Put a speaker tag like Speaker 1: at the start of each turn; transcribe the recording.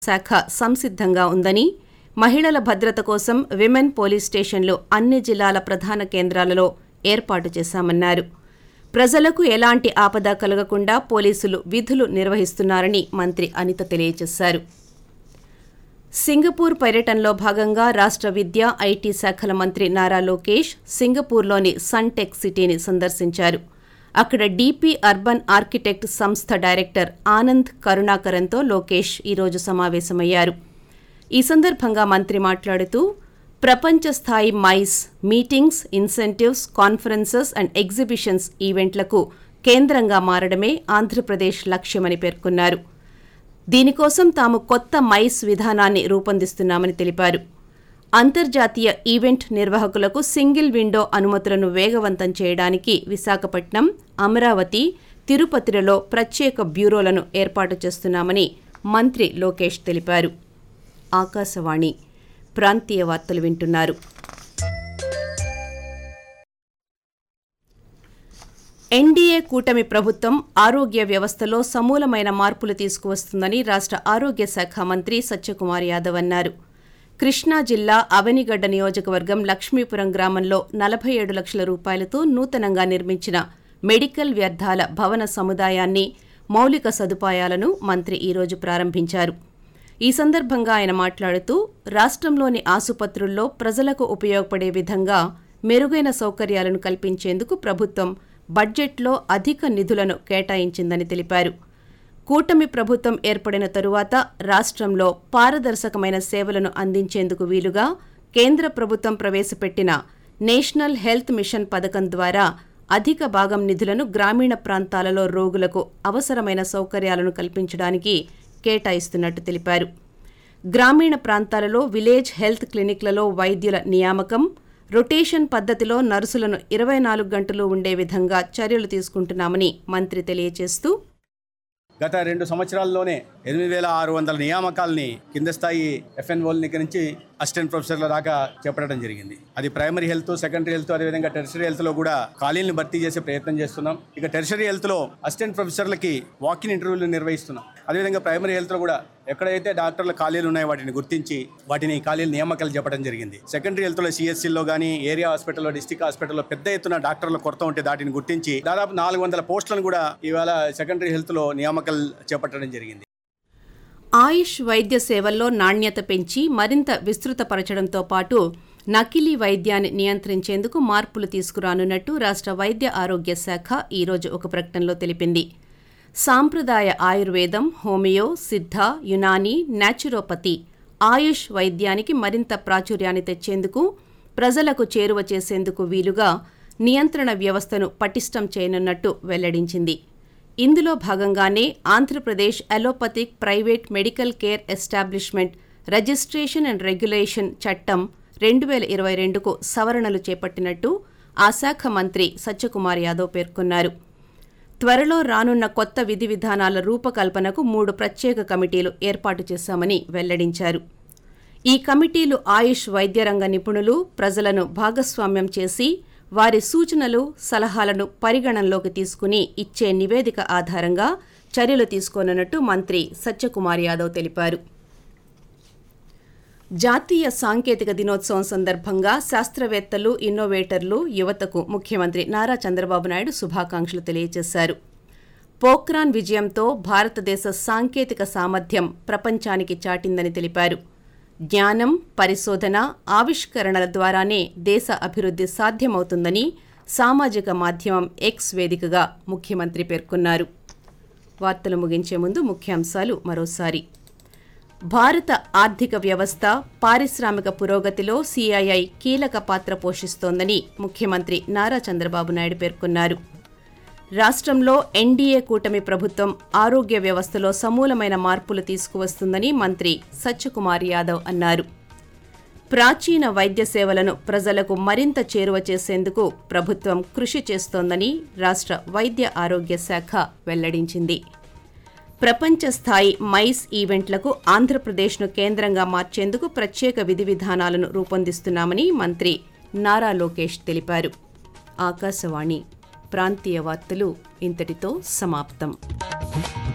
Speaker 1: శాఖ సంసిద్ధంగా ఉందని మహిళల భద్రత కోసం విమెన్ పోలీస్ స్టేషన్లు అన్ని జిల్లాల ప్రధాన కేంద్రాలలో ఏర్పాటు చేశామన్నారు ప్రజలకు ఎలాంటి ఆపద కలగకుండా పోలీసులు విధులు నిర్వహిస్తున్నారని మంత్రి అనిత తెలియజేశారు సింగపూర్ పర్యటనలో భాగంగా రాష్ట్ర విద్యా ఐటీ శాఖల మంత్రి నారా లోకేష్ సింగపూర్లోని సన్టెక్ సిటీని సందర్శించారు అక్కడ డీపీ అర్బన్ ఆర్కిటెక్ట్ సంస్థ డైరెక్టర్ ఆనంద్ కరుణాకరంతో లోకేష్ ఈరోజు సమావేశమయ్యారు ఈ సందర్భంగా మంత్రి మాట్లాడుతూ ప్రపంచ స్థాయి MICE meetings incentives conferences and exhibitions ఈవెంట్లకు కేంద్రంగా మారడమే ఆంధ్రప్రదేశ్ లక్ష్యమని పేర్కొన్నారు దీనికోసం తాము కొత్త మైస్ విధానాన్ని రూపొందిస్తున్నామని తెలిపారు అంతర్జాతీయ ఈవెంట్ నిర్వాహకులకు సింగిల్ విండో అనుమతులను వేగవంతం చేయడానికి విశాఖపట్నం అమరావతి తిరుపతిలలో ప్రత్యేక బ్యూరోలను ఏర్పాటు చేస్తున్నామని మంత్రి లోకేష్ తెలిపారు ఆకాశవాణి ప్రాంతీయ వార్తలు వింటున్నారు ఎన్డీఏ కూటమి ప్రభుత్వం ఆరోగ్య వ్యవస్థలో సమూలమైన మార్పులు తీసుకువస్తుందని రాష్ట్ర ఆరోగ్య శాఖ మంత్రి సత్యకుమార్ యాదవ్ అన్నారు కృష్ణా జిల్లా అవనిగడ్డ నియోజకవర్గం లక్ష్మీపురం గ్రామంలో నలభై ఏడు లక్షల రూపాయలతో నూతనంగా నిర్మించిన మెడికల్ వ్యర్థాల భవన సముదాయాన్ని మౌలిక సదుపాయాలను మంత్రి ఈరోజు ప్రారంభించారు ఈ సందర్భంగా ఆయన మాట్లాడుతూ రాష్ట్రంలోని ఆసుపత్రుల్లో ప్రజలకు ఉపయోగపడే విధంగా మెరుగైన సౌకర్యాలను కల్పించేందుకు ప్రభుత్వం బడ్జెట్లో అధిక నిధులను కేటాయించిందని తెలిపారు కూటమి ప్రభుత్వం ఏర్పడిన తరువాత రాష్ట్రంలో పారదర్శకమైన సేవలను అందించేందుకు వీలుగా కేంద్ర ప్రభుత్వం ప్రవేశపెట్టిన నేషనల్ హెల్త్ మిషన్ పథకం ద్వారా అధిక భాగం నిధులను గ్రామీణ ప్రాంతాలలో రోగులకు అవసరమైన సౌకర్యాలను కల్పించడానికి కేటాయిస్తున్నట్టు తెలిపారు గ్రామీణ ప్రాంతాలలో విలేజ్ హెల్త్ క్లినిక్లలో వైద్యుల నియామకం రొటేషన్ పద్ధతిలో నర్సులను ఇరవై నాలుగు గంటలు ఉండే విధంగా చర్యలు తీసుకుంటున్నామని మంత్రి తెలియజేస్తూ
Speaker 2: గత రెండు సంవత్సరాల్లోనే ఎనిమిది వేల ఆరు వందల నియామకాలని కింద స్థాయి ఎఫ్ఎన్ఓల దగ్గర నుంచి అసిస్టెంట్ ప్రొఫెసర్ల దాకా చేపట్టడం జరిగింది అది ప్రైమరీ హెల్త్ సెకండరీ హెల్త్ అదేవిధంగా టెరిషరీ హెల్త్ లో కూడా ఖాళీలను భర్తీ చేసే ప్రయత్నం చేస్తున్నాం ఇక టెరిషరీ హెల్త్ లో అసిస్టెంట్ ప్రొఫెసర్లకి వాకిన్ ఇంటర్వ్యూలు నిర్వహిస్తున్నాం అదేవిధంగా ప్రైమరీ హెల్త్ లో కూడా ఎక్కడైతే డాక్టర్ల ఖాళీలు ఉన్నాయో వాటిని గుర్తించి వాటిని ఖాళీలు నియామకాలు చెప్పడం జరిగింది సెకండరీ హెల్త్ లో సిఎస్సీలో కానీ ఏరియా హాస్పిటల్లో డిస్టిక్ హాస్పిటల్లో పెద్ద ఎత్తున డాక్టర్ల కొరత ఉంటే దాటిని గుర్తించి దాదాపు నాలుగు వందల పోస్టులను కూడా ఇవాళ సెకండరీ హెల్త్ లో నియామకాలు చేపట్టడం జరిగింది
Speaker 1: ఆయుష్ వైద్య సేవల్లో నాణ్యత పెంచి మరింత విస్తృతపరచడంతో పాటు నకిలీ వైద్యాన్ని నియంత్రించేందుకు మార్పులు తీసుకురానున్నట్టు రాష్ట్ర వైద్య ఆరోగ్య శాఖ ఈరోజు ఒక ప్రకటనలో తెలిపింది సాంప్రదాయ ఆయుర్వేదం హోమియో సిద్ధ యునాని నాచురోపతి ఆయుష్ వైద్యానికి మరింత ప్రాచుర్యాన్ని తెచ్చేందుకు ప్రజలకు చేరువ చేసేందుకు వీలుగా నియంత్రణ వ్యవస్థను పటిష్టం చేయనున్నట్టు వెల్లడించింది ఇందులో భాగంగానే Andhra Pradesh allopathic private medical care establishment registration and regulation చట్టం రెండు వేల ఇరవై రెండుకు సవరణలు చేపట్టినట్టు ఆ శాఖ మంత్రి సత్యకుమార్ యాదవ్ పేర్కొన్నారు త్వరలో రానున్న కొత్త విధి విధానాల రూపకల్పనకు మూడు ప్రత్యేక కమిటీలు ఏర్పాటు చేశామని వెల్లడించారు ఈ కమిటీలు ఆయుష్ వైద్య రంగ నిపుణులు ప్రజలను భాగస్వామ్యం చేసి వారి సూచనలు సలహాలను పరిగణనలోకి తీసుకుని ఇచ్చే నివేదిక ఆధారంగా చర్యలు తీసుకోనున్నట్టు మంత్రి సత్యకుమార్ యాదవ్ తెలిపారు జాతీయ సాంకేతిక దినోత్సవం సందర్భంగా శాస్త్రవేత్తలు ఇన్నోవేటర్లు యువతకు ముఖ్యమంత్రి నారా చంద్రబాబు నాయుడు శుభాకాంక్షలు తెలియజేశారు పోఖ్రాన్ విజయంతో భారతదేశ సాంకేతిక సామర్థ్యం ప్రపంచానికి చాటిందని తెలిపారు జ్ఞానం పరిశోధన ఆవిష్కరణల ద్వారానే దేశ అభివృద్ధి సాధ్యమవుతుందని సామాజిక మాధ్యమం ఎక్స్ వేదికగా ముఖ్యమంత్రి పేర్కొన్నారు వార్తలు ముగించే ముందు ముఖ్యాంశాలు మరోసారి భారత ఆర్థిక వ్యవస్థ పారిశ్రామిక పురోగతిలో సిఐఐ కీలక పాత్ర పోషిస్తోందని ముఖ్యమంత్రి నారా చంద్రబాబు నాయుడు పేర్కొన్నారు రాష్ట్రంలో ఎన్డీఏ కూటమి ప్రభుత్వం ఆరోగ్య వ్యవస్థలో సమూలమైన మార్పులు తీసుకువస్తుందని మంత్రి సత్యకుమార్ యాదవ్ అన్నారు ప్రాచీన వైద్య సేవలను ప్రజలకు మరింత చేరువ చేసేందుకు ప్రభుత్వం కృషి చేస్తోందని రాష్ట్ర వైద్య ఆరోగ్య శాఖ వెల్లడించింది ప్రపంచ స్థాయి మైస్ ఈవెంట్లకు ఆంధ్రప్రదేశ్ను కేంద్రంగా మార్చేందుకు ప్రత్యేక విధి విధానాలను రూపొందిస్తున్నామని మంత్రి నారా లోకేష్ తెలిపారు ఆకాశవాణి ప్రాంతీయ వార్తలు ఇంతటితో సమాప్తం